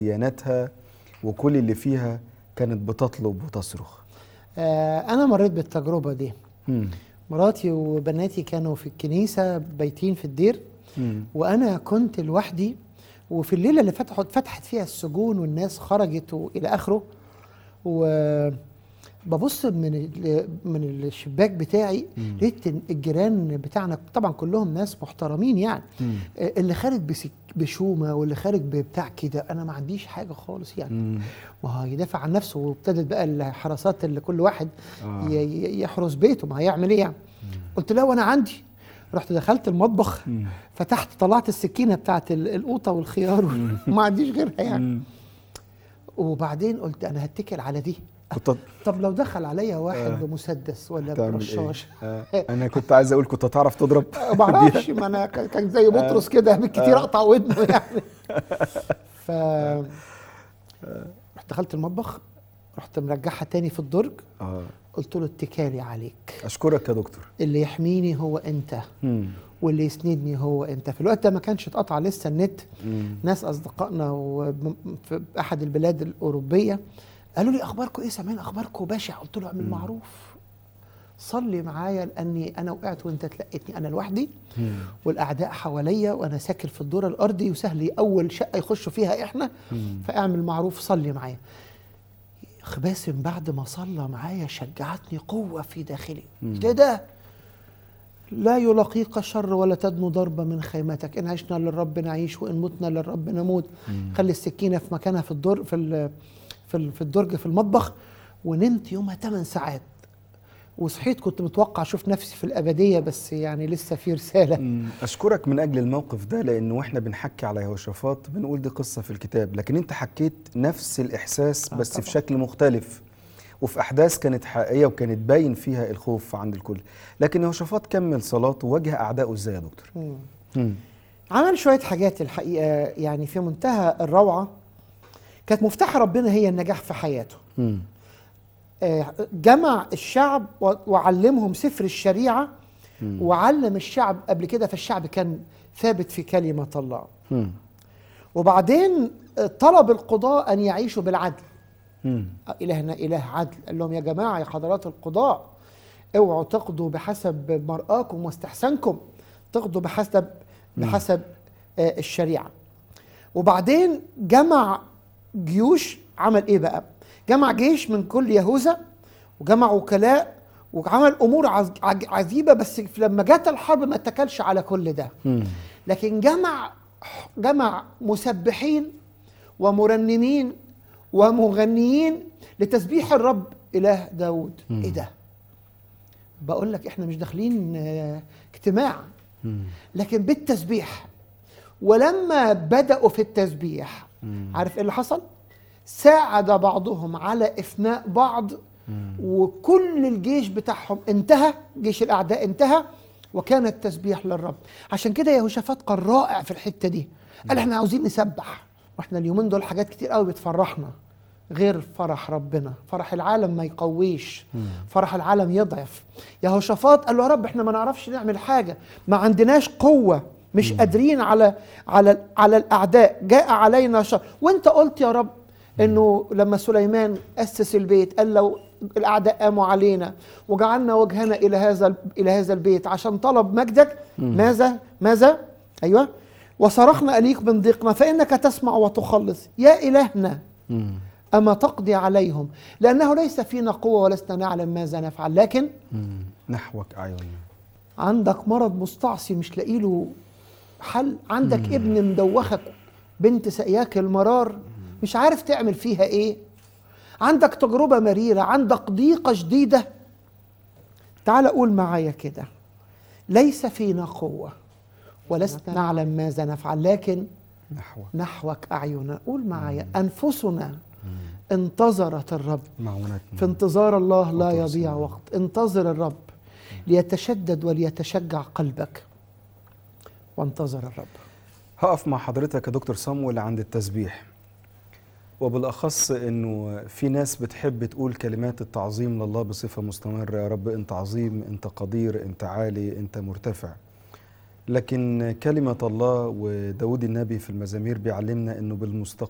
دياناتها وكل اللي فيها كانت بتطلب وتصرخ آه، أنا مريت بالتجربة دي مم. مراتي وبناتي كانوا في الكنيسة بايتين في الدير مم. وأنا كنت لوحدي وفي الليلة اللي فتحت فتحت فيها السجون والناس خرجت وإلى آخره وببص من ال- من الشباك بتاعي مم. لقيت إن الجيران بتاعنا طبعا كلهم ناس محترمين يعني مم. آه، اللي خارج بسك بشومه واللي خارج ببتاع كده انا ما عنديش حاجه خالص يعني مم. وهو يدافع عن نفسه وابتدت بقى الحراسات اللي كل واحد آه. ي- ي- يحرس بيته ما هيعمل ايه يعني قلت له وانا عندي رحت دخلت المطبخ مم. فتحت طلعت السكينه بتاعت ال- القوطه والخيار وما عنديش غيرها يعني مم. وبعدين قلت انا هتكل على دي كنت طب لو دخل عليا واحد آه. بمسدس ولا تعمل ايه؟ برشاش آه. انا كنت عايز اقول كنت هتعرف تضرب ما اعرفش ما انا كان كان زي بطرس كده بالكتير اقطع ودنه يعني ف رحت دخلت المطبخ رحت مرجعها تاني في الدرج اه قلت له اتكالي عليك اشكرك يا دكتور اللي يحميني هو انت مم. واللي يسندني هو انت في الوقت ده ما كانش اتقطع لسه النت مم. ناس اصدقائنا وم- في احد البلاد الاوروبيه قالوا لي اخباركم ايه سامعين اخباركم بشع قلت له اعمل معروف صلي معايا لاني انا وقعت وانت تلقيتني انا لوحدي مم. والاعداء حواليا وانا ساكن في الدور الارضي وسهل اول شقه يخشوا فيها احنا مم. فاعمل معروف صلي معايا باسم بعد ما صلى معايا شجعتني قوه في داخلي مم. كده لا يلاقيك شر ولا تدنو ضربة من خيمتك إن عشنا للرب نعيش وإن متنا للرب نموت مم. خلي السكينة في مكانها في الدر في ال- في ال- في الدرج في المطبخ ونمت يومها 8 ساعات وصحيت كنت متوقع اشوف نفسي في الابديه بس يعني لسه في رساله مم. اشكرك من اجل الموقف ده لانه واحنا بنحكي على يهوشافاط بنقول دي قصه في الكتاب لكن انت حكيت نفس الاحساس آه بس طبعاً. في شكل مختلف وفي احداث كانت حقيقيه وكانت باين فيها الخوف عند الكل لكن يهوشافاط كمل صلاته وواجه اعدائه ازاي يا دكتور مم. مم. عمل شويه حاجات الحقيقه يعني في منتهى الروعه كانت مفتاح ربنا هي النجاح في حياته مم. آه، جمع الشعب و- وعلمهم سفر الشريعة مم. وعلم الشعب قبل كده فالشعب كان ثابت في كلمة الله مم. وبعدين آه، طلب القضاء أن يعيشوا بالعدل مم. آه، إلهنا إله عدل قال لهم يا جماعة يا حضرات القضاء اوعوا تقضوا بحسب مرآكم واستحسانكم تقضوا بحسب بحسب آه، الشريعة وبعدين جمع جيوش عمل ايه بقى جمع جيش من كل يهوذا وجمع وكلاء وعمل امور عز- عج- عجيبه بس لما جت الحرب ما اتكلش على كل ده مم. لكن جمع جمع مسبحين ومرنمين ومغنيين لتسبيح الرب اله داود مم. ايه ده بقول لك احنا مش داخلين آه، اجتماع مم. لكن بالتسبيح ولما بدأوا في التسبيح مم. عارف ايه اللي حصل؟ ساعد بعضهم على إفناء بعض مم. وكل الجيش بتاعهم انتهى جيش الأعداء انتهى وكان التسبيح للرب عشان كده يهوشافاط كان رائع في الحتة دي قال احنا عاوزين نسبح واحنا اليومين دول حاجات كتير قوي بتفرحنا غير فرح ربنا فرح العالم ما يقويش فرح العالم يضعف يهوشافاط قال له يا رب احنا ما نعرفش نعمل حاجة ما عندناش قوة مش قادرين على على على الاعداء جاء علينا شر وانت قلت يا رب انه لما سليمان اسس البيت قال لو الاعداء قاموا علينا وجعلنا وجهنا الى هذا الى هذا البيت عشان طلب مجدك ماذا ماذا ايوه وصرخنا اليك من ضيقنا فانك تسمع وتخلص يا الهنا مم. اما تقضي عليهم لانه ليس فينا قوه ولسنا نعلم ماذا نفعل لكن مم. نحوك اعيننا عندك مرض مستعصي مش لاقي له حل عندك ابن مدوخك بنت سقياك المرار مش عارف تعمل فيها ايه عندك تجربة مريرة عندك ضيقة شديدة تعال قول معايا كده ليس فينا قوة ولسنا نعلم ماذا نفعل لكن نحوك نحوك أعيننا قول معايا أنفسنا انتظرت الرب معونتنا في انتظار الله لا وتوصل. يضيع وقت انتظر الرب ليتشدد وليتشجع قلبك وانتظر الرب هقف مع حضرتك يا دكتور صمويل عند التسبيح وبالاخص انه في ناس بتحب تقول كلمات التعظيم لله بصفه مستمره يا رب انت عظيم انت قدير انت عالي انت مرتفع لكن كلمه الله وداود النبي في المزامير بيعلمنا انه بالمستقيم